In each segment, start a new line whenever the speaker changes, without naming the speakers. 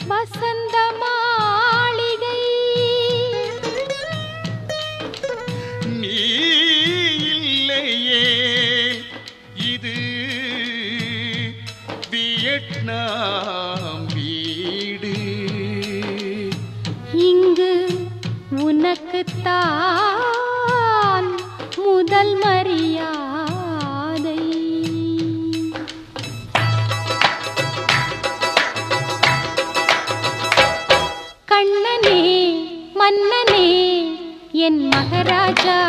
வசந்த மாளிகை
நீ இல்லையே இது வியட்நாம் வீடு
இங்கு உனக்குத்தான் முதல் மரியாதை கண்ணனே மன்னனே என் மகராஜா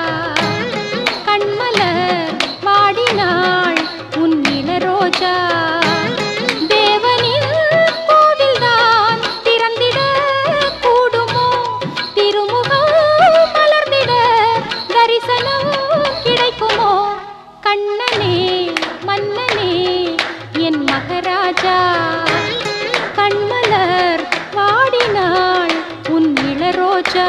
கண்மலர் வாடினாள் உன் இளரோஜா தேவனின் கோவில்தான் திறந்திட கூடுமோ திருமுகம் மலர்ந்திட தரிசனம் கிடைக்குமோ கண்ணனே மன்னனே என் மகராஜா கண்மலர் வாடினாள் உன் இளரோஜா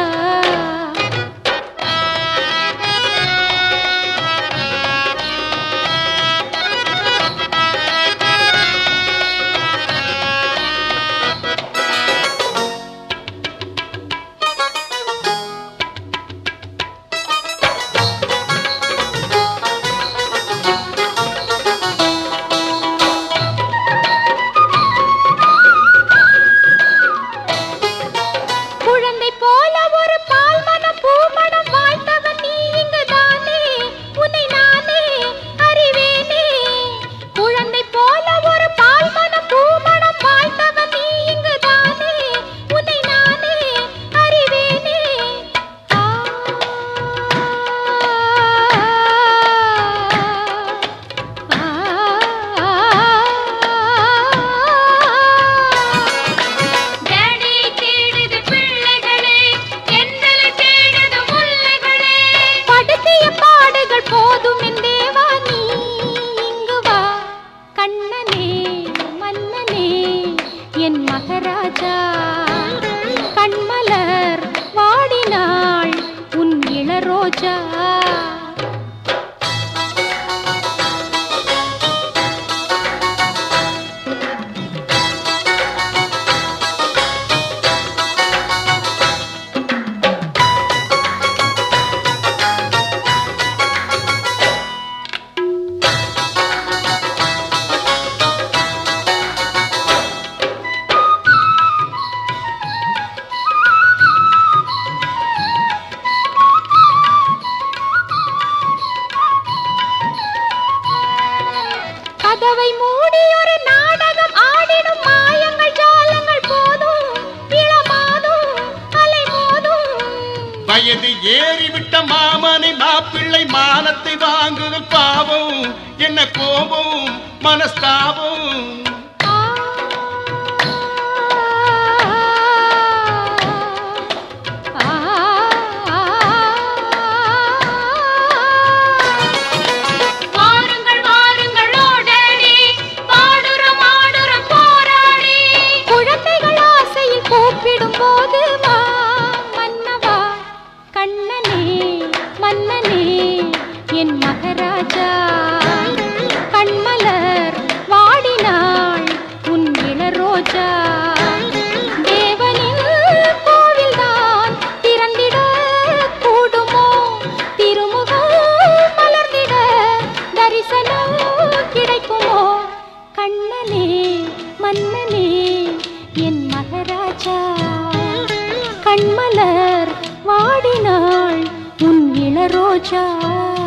குழந்தை போல ஒரு பால் மனம் பூ மனம் வாழ்ந்தவன் நீ இங்கு தானே உன்னை நானே அறிவேனே குழந்ை போல ஒரு பால் மனம் பூ மனம் வாழ்ந்தவன் நீ இங்கு தானே உன்னை நானே அறிவேனே ஆ டேடி தேடுது பிள்ளைகளே எங்களை தேடுது முல்லைகளே படுத்திய பாடுகள் போதும் என் தேவா நீ இங்கு வா கண்ணனே மன்னனே என் மகராஜா கண்மலர் வாடினாள் உன் இளரோஜா கதவை மூடி ஒரு நாடகம் ஆடிடும் மாயங்கள் ஜாலங்கள் போதும் இளமாதும் அலை மோதும்
வயது ஏறிவிட்ட மாமனை மாப்பிள்ளை மானத்தை வாங்குதல் பாவம் என்ன கோபம் மனஸ்தாபம்
ஆ, ஆ, வாருங்கள் வாருங்கள் ஓடடி பாடுறோம் ஆடுறோம் போராடி குழந்தைகள் ஆசையில் கூப்பிடும் போது வா மன்னவா கண்ணனே மன்னனே என் மகராஜா கண்மலர் வாடினாள் உன் இளரோஜா தேவனின் கோவில்தான் திறந்திட கூடுமோ திருமுகம் மலர்ந்திட தரிசனம் கிடைக்குமோ கண்ணனே மன்னனே என் மகராஜா கண்மலர் வாடினாள் உன் இளரோஜா